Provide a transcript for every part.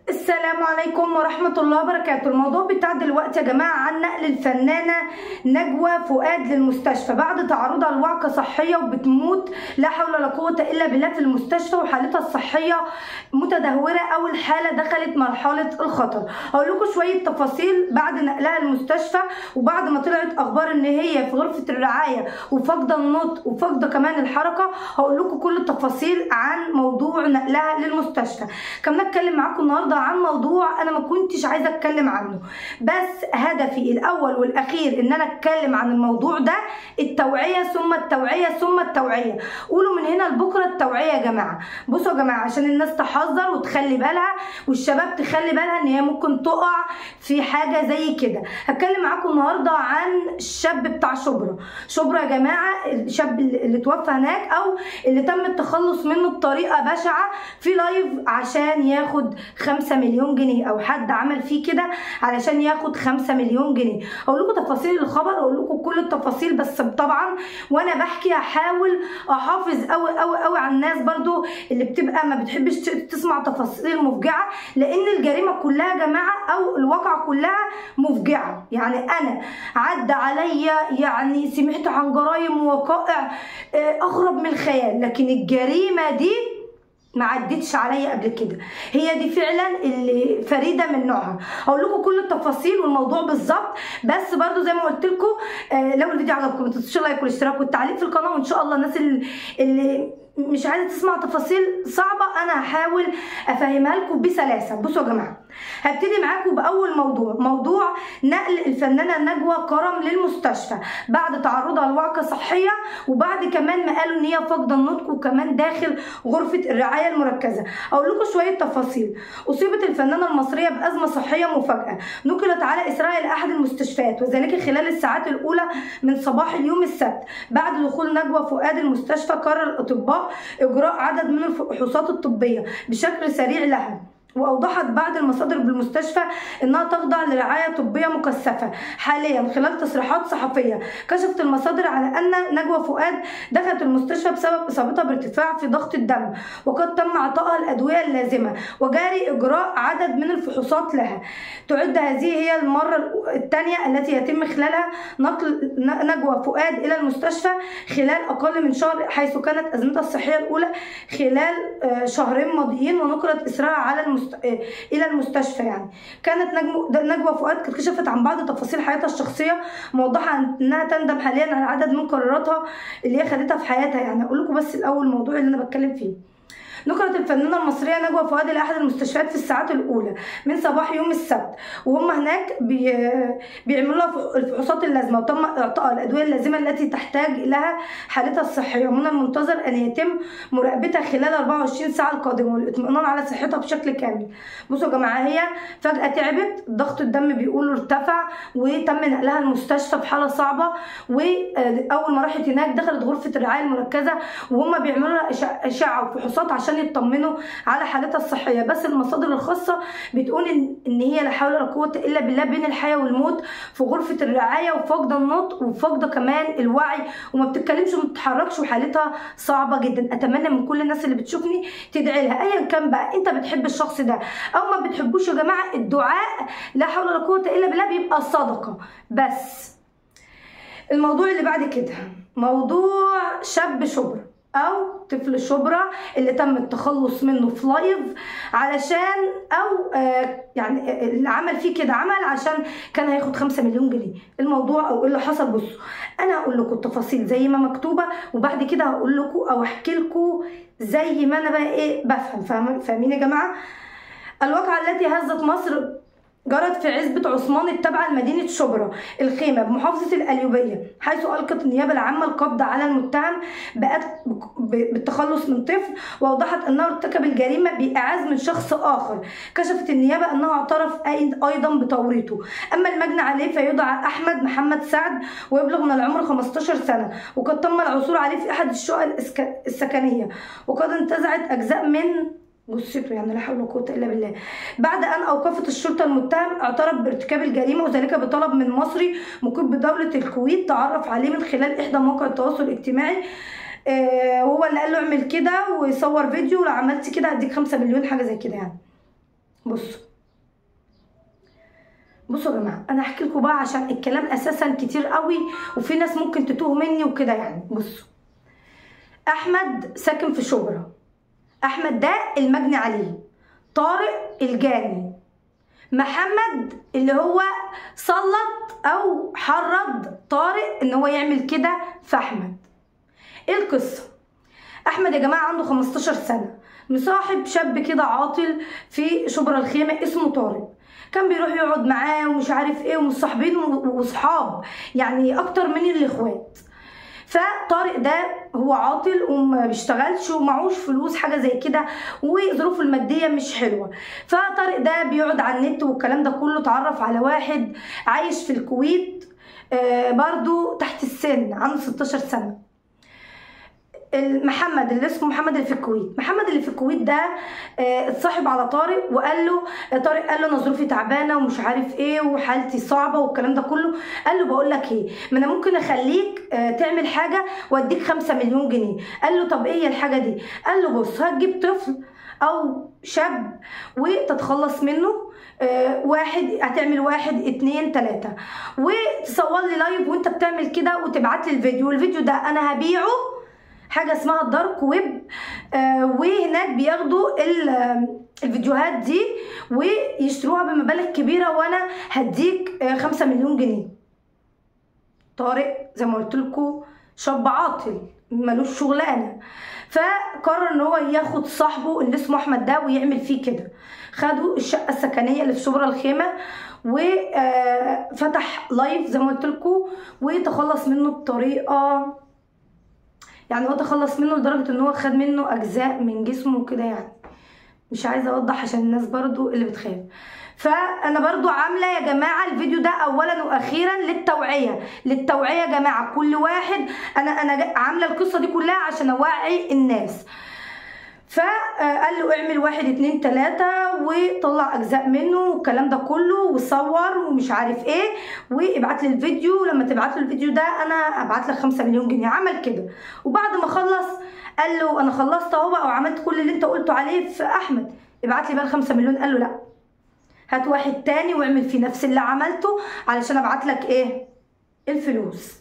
السلام عليكم ورحمة الله وبركاته الموضوع بتاع دلوقتي يا جماعة عن نقل الفنانة نجوى فؤاد للمستشفى بعد تعرضها لوعكة صحية وبتموت لا حول ولا قوة إلا بالله في المستشفى وحالتها الصحية متدهورة أو الحالة دخلت مرحلة الخطر هقول لكم شوية تفاصيل بعد نقلها المستشفى وبعد ما طلعت أخبار إن هي في غرفة الرعاية وفاقدة النطق وفاقدة كمان الحركة هقول لكم كل التفاصيل عن موضوع نقلها للمستشفى كمان نتكلم معاكم النهارده عن موضوع انا ما كنتش عايزه اتكلم عنه بس هدفي الاول والاخير ان انا اتكلم عن الموضوع ده التوعيه ثم التوعيه ثم التوعيه قولوا من هنا لبكره التوعيه يا جماعه بصوا يا جماعه عشان الناس تحذر وتخلي بالها والشباب تخلي بالها ان هي ممكن تقع في حاجه زي كده هتكلم معاكم النهارده عن الشاب بتاع شبرا شبرا يا جماعه الشاب اللي توفى هناك او اللي تم التخلص منه بطريقه بشعه في لايف عشان ياخد 5 مليون جنيه او حد عمل فيه كده علشان ياخد 5 مليون جنيه اقول لكم تفاصيل الخبر اقول لكم كل التفاصيل بس طبعا وانا بحكي هحاول احافظ قوي قوي قوي على الناس برضو اللي بتبقى ما بتحبش تسمع تفاصيل مفجعه لان الجريمه كلها يا جماعه او الواقعه كلها مفجعه يعني انا عدى عليا يعني سمعت عن جرائم ووقائع اغرب من الخيال لكن الجريمه دي ما عدتش عليا قبل كده هي دي فعلا اللي فريده من نوعها هقول لكم كل التفاصيل والموضوع بالظبط بس برضو زي ما قلت لكم آه لو الفيديو عجبكم ما تنسوش اللايك والاشتراك والتعليق في القناه وان شاء الله الناس اللي, اللي مش عايزه تسمع تفاصيل صعبه انا هحاول افهمها لكم بسلاسه بصوا يا جماعه هبتدي معاكم باول موضوع موضوع نقل الفنانه نجوى كرم للمستشفى بعد تعرضها لوعكه صحيه وبعد كمان ما قالوا ان هي فاقده النطق وكمان داخل غرفه الرعايه المركزه اقول لكم شويه تفاصيل اصيبت الفنانه المصريه بازمه صحيه مفاجاه نقلت على اسرائيل لاحد المستشفيات وذلك خلال الساعات الاولى من صباح اليوم السبت بعد دخول نجوى فؤاد المستشفى قرر الاطباء اجراء عدد من الفحوصات الطبيه بشكل سريع لها واوضحت بعض المصادر بالمستشفى انها تخضع لرعايه طبيه مكثفه حاليا خلال تصريحات صحفيه كشفت المصادر على ان نجوى فؤاد دخلت المستشفى بسبب اصابتها بارتفاع في ضغط الدم وقد تم اعطائها الادويه اللازمه وجاري اجراء عدد من الفحوصات لها تعد هذه هي المره الثانيه التي يتم خلالها نقل نجوى فؤاد الى المستشفى خلال اقل من شهر حيث كانت ازمتها الصحيه الاولى خلال شهرين ماضيين ونقلت اسرها على المستشفى الى المستشفى يعني كانت نجم نجوى فؤاد كشفت عن بعض تفاصيل حياتها الشخصيه موضحه انها تندم حاليا على عدد من قراراتها اللي هي خدتها في حياتها يعني اقول لكم بس الاول الموضوع اللي انا بتكلم فيه نقلت الفنانه المصريه نجوى فؤاد الى احد المستشفيات في الساعات الاولى من صباح يوم السبت وهم هناك بي... بيعملوا لها الفحوصات اللازمه وتم اعطائها الادويه اللازمه التي تحتاج لها حالتها الصحيه ومن المنتظر ان يتم مراقبتها خلال 24 ساعه القادمه والاطمئنان على صحتها بشكل كامل بصوا يا جماعه هي فجاه تعبت ضغط الدم بيقولوا ارتفع وتم نقلها المستشفى في حاله صعبه واول ما راحت هناك دخلت غرفه الرعايه المركزه وهم بيعملوا لها اشعه وفحوصات عشان عشان يطمنوا على حالتها الصحيه بس المصادر الخاصه بتقول ان, إن هي لا حول ولا قوه الا بالله بين الحياه والموت في غرفه الرعايه وفاقده النطق وفاقده كمان الوعي وما بتتكلمش وما بتتحركش وحالتها صعبه جدا اتمنى من كل الناس اللي بتشوفني تدعي لها ايا كان بقى انت بتحب الشخص ده او ما بتحبوش يا جماعه الدعاء لا حول ولا قوه الا بالله بيبقى صدقه بس الموضوع اللي بعد كده موضوع شاب شبر او طفل شبرا اللي تم التخلص منه في لايف علشان او آه يعني اللي عمل فيه كده عمل عشان كان هياخد 5 مليون جنيه الموضوع او اللي حصل بصوا انا هقول لكم التفاصيل زي ما مكتوبه وبعد كده هقول لكم او احكي لكم زي ما انا بقى ايه بفهم فاهمين يا جماعه الواقعه التي هزت مصر جرت في عزبة عثمان التابعة لمدينة شبرا الخيمة بمحافظة القليوبية حيث ألقت النيابة العامة القبض على المتهم بالتخلص من طفل وأوضحت أنه ارتكب الجريمة بإعاز من شخص آخر كشفت النيابة أنه اعترف أيضا بتوريطه أما المجني عليه فيدعى أحمد محمد سعد ويبلغ من العمر 15 سنة وقد تم العثور عليه في أحد الشقق السكنية وقد انتزعت أجزاء من جثته يعني لا حول ولا قوه الا بالله بعد ان اوقفت الشرطه المتهم اعترف بارتكاب الجريمه وذلك بطلب من مصري مقيم بدوله الكويت تعرف عليه من خلال احدى مواقع التواصل الاجتماعي آه هو اللي قال له اعمل كده ويصور فيديو لو عملت كده هديك 5 مليون حاجه زي كده يعني بصوا بصوا يا جماعه انا هحكي لكم بقى عشان الكلام اساسا كتير قوي وفي ناس ممكن تتوه مني وكده يعني بصوا احمد ساكن في شبرا احمد ده المجني عليه طارق الجاني محمد اللي هو سلط او حرض طارق ان هو يعمل كده في احمد ايه القصه احمد يا جماعه عنده 15 سنه مصاحب شاب كده عاطل في شبرا الخيمه اسمه طارق كان بيروح يقعد معاه ومش عارف ايه ومصاحبين وصحاب يعني اكتر من الاخوات فطارق ده هو عاطل وما بيشتغلش ومعوش فلوس حاجه زي كده وظروفه الماديه مش حلوه فطارق ده بيقعد على النت والكلام ده كله اتعرف على واحد عايش في الكويت آه برضو تحت السن عنده 16 سنه محمد اللي اسمه محمد اللي في الكويت محمد اللي في الكويت ده اه اتصاحب على طارق وقال له طارق قال له انا ظروفي تعبانه ومش عارف ايه وحالتي صعبه والكلام ده كله قال له بقول لك ايه ما انا ممكن اخليك اه تعمل حاجه واديك 5 مليون جنيه قال له طب ايه هي الحاجه دي قال له بص هتجيب طفل او شاب وتتخلص منه آه واحد هتعمل واحد اتنين تلاتة وتصور لي لايف وانت بتعمل كده وتبعت لي الفيديو والفيديو ده انا هبيعه حاجه اسمها الدارك ويب آه وهناك بياخدوا الفيديوهات دي ويشتروها بمبالغ كبيره وانا هديك آه خمسة مليون جنيه طارق زي ما قلت لكم شاب عاطل ملوش شغلانه فقرر ان هو ياخد صاحبه اللي اسمه احمد ده ويعمل فيه كده خدوا الشقه السكنيه اللي في شبرا الخيمه وفتح لايف زي ما قلت لكم وتخلص منه بطريقه يعني هو تخلص منه لدرجه ان هو خد منه اجزاء من جسمه وكده يعني مش عايزه اوضح عشان الناس برضو اللي بتخاف فانا برضو عامله يا جماعه الفيديو ده اولا واخيرا للتوعيه للتوعيه يا جماعه كل واحد انا انا عامله القصه دي كلها عشان اوعي الناس فقال له اعمل واحد اتنين تلاتة وطلع اجزاء منه والكلام ده كله وصور ومش عارف ايه وابعت لي الفيديو لما تبعت له الفيديو ده انا ابعت لك خمسة مليون جنيه عمل كده وبعد ما خلص قال له انا خلصت اهو بقى وعملت كل اللي انت قلته عليه في احمد ابعت لي بقى الخمسة مليون قال له لا هات واحد تاني واعمل فيه نفس اللي عملته علشان ابعت لك ايه الفلوس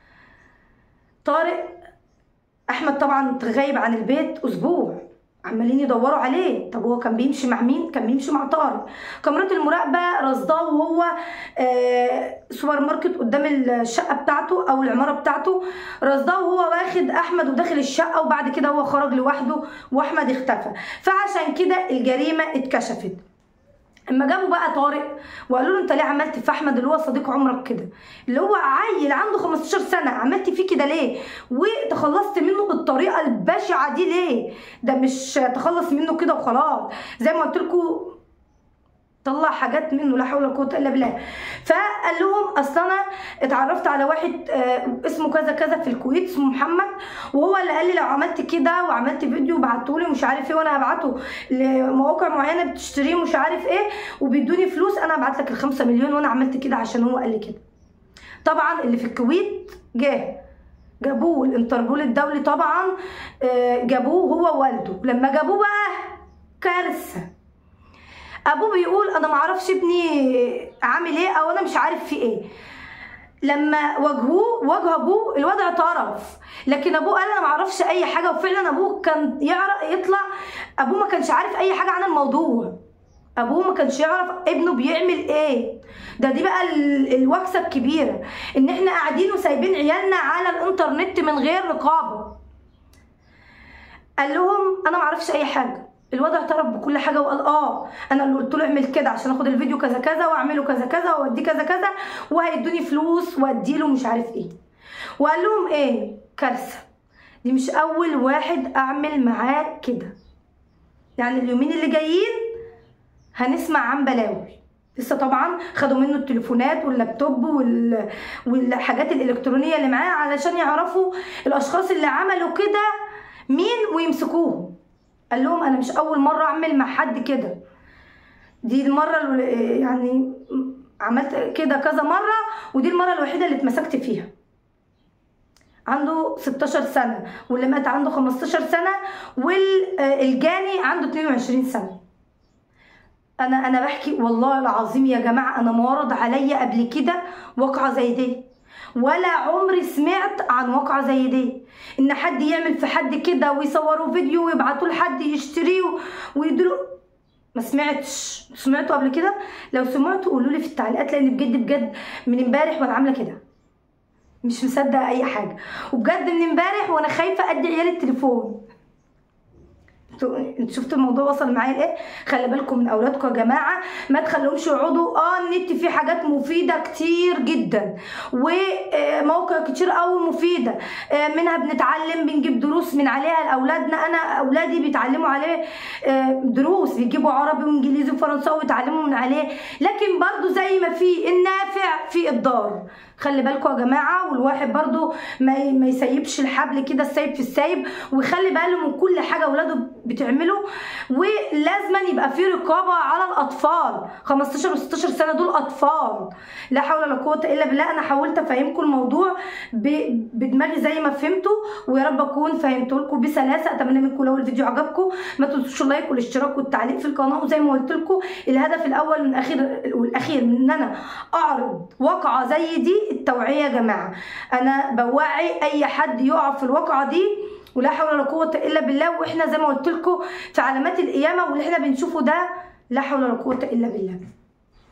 طارق احمد طبعا غايب عن البيت اسبوع عمالين يدوروا عليه طب هو كان بيمشي مع مين كان بيمشي مع طارق كاميرات المراقبه رصداه وهو آه سوبر ماركت قدام الشقه بتاعته او العماره بتاعته رصداه وهو واخد احمد وداخل الشقه وبعد كده هو خرج لوحده واحمد اختفى فعشان كده الجريمه اتكشفت اما جابوا بقى طارق وقالوا له انت ليه عملت في احمد اللي هو صديق عمرك كده اللي هو عيل عنده 15 سنه عملت فيه كده ليه وتخلصت منه بالطريقه البشعه دي ليه ده مش تخلص منه كده وخلاص زي ما قلت لكم طلع حاجات منه لا حول ولا قوه الا بالله فقال لهم اصل انا اتعرفت على واحد اسمه كذا كذا في الكويت اسمه محمد وهو اللي قال لي لو عملت كده وعملت فيديو وبعته لي مش عارف ايه وانا هبعته لمواقع معينه بتشتريه مش عارف ايه وبيدوني فلوس انا هبعت لك الخمسة مليون وانا عملت كده عشان هو قال لي كده طبعا اللي في الكويت جه جابوه الانتربول الدولي طبعا جابوه هو ووالده لما جابوه بقى كارثه ابوه بيقول انا معرفش ابني عامل ايه او انا مش عارف في ايه لما واجهوه واجه ابوه الوضع طرف لكن ابوه قال انا معرفش اي حاجه وفعلا ابوه كان يعرف يطلع ابوه ما كانش عارف اي حاجه عن الموضوع ابوه ما كانش يعرف ابنه بيعمل ايه ده دي بقى الوكسه الكبيره ان احنا قاعدين وسايبين عيالنا على الانترنت من غير رقابه قال لهم انا معرفش اي حاجه الوضع اعترف بكل حاجه وقال اه انا اللي قلت له اعمل كده عشان اخد الفيديو كذا كذا واعمله كذا كذا واوديه كذا كذا وهيدوني فلوس وادي له مش عارف ايه وقال لهم ايه كارثه دي مش اول واحد اعمل معاه كده يعني اليومين اللي جايين هنسمع عن بلاوي لسه طبعا خدوا منه التليفونات واللابتوب وال... والحاجات الالكترونيه اللي معاه علشان يعرفوا الاشخاص اللي عملوا كده مين ويمسكوهم قال لهم انا مش اول مره اعمل مع حد كده دي المره اللي يعني عملت كده كذا مره ودي المره الوحيده اللي اتمسكت فيها عنده 16 سنه واللي مات عنده 15 سنه والجاني عنده 22 سنه انا انا بحكي والله العظيم يا جماعه انا ما ورد عليا قبل كده واقعه زي دي ولا عمري سمعت عن واقعه زي دي ان حد يعمل في حد كده ويصوروا فيديو ويبعتوه لحد يشتريه ويدلو ما سمعتش سمعتوا قبل كده لو سمعتوا قولوا لي في التعليقات لان بجد بجد من امبارح وانا عامله كده مش مصدقه اي حاجه وبجد من امبارح وانا خايفه ادي عيالي التليفون انتوا انتوا شفتوا الموضوع وصل معايا لايه خلي بالكم من اولادكم يا جماعه ما تخليهمش يقعدوا اه النت فيه حاجات مفيده كتير جدا ومواقع كتير قوي مفيده آه، منها بنتعلم بنجيب دروس من عليها لاولادنا انا اولادي بيتعلموا عليه آه، دروس بيجيبوا عربي وانجليزي وفرنساوي يتعلموا من عليه لكن برضو زي ما في النافع في الضار خلي بالكم يا جماعه والواحد برضو ما ي- ما يسيبش الحبل كده السايب في السايب ويخلي باله من كل حاجه اولاده بتعمله ولازما يبقى في رقابه على الاطفال 15 و 16 سنه دول اطفال لا حول ولا قوه الا بالله انا حاولت افهمكم الموضوع ب- بدماغي زي ما فهمته ويا رب اكون فهمت لكم بسلاسه اتمنى منكم لو الفيديو عجبكم ما تنسوش اللايك والاشتراك والتعليق في القناه وزي ما قلت لكم الهدف الاول من اخير والاخير من ان انا اعرض واقعه زي دي التوعيه يا جماعه انا بوعي اي حد يقع في الواقعه دي ولا حول ولا قوه الا بالله واحنا زي ما قلت لكم في علامات القيامه واللي احنا بنشوفه ده لا حول ولا قوه الا بالله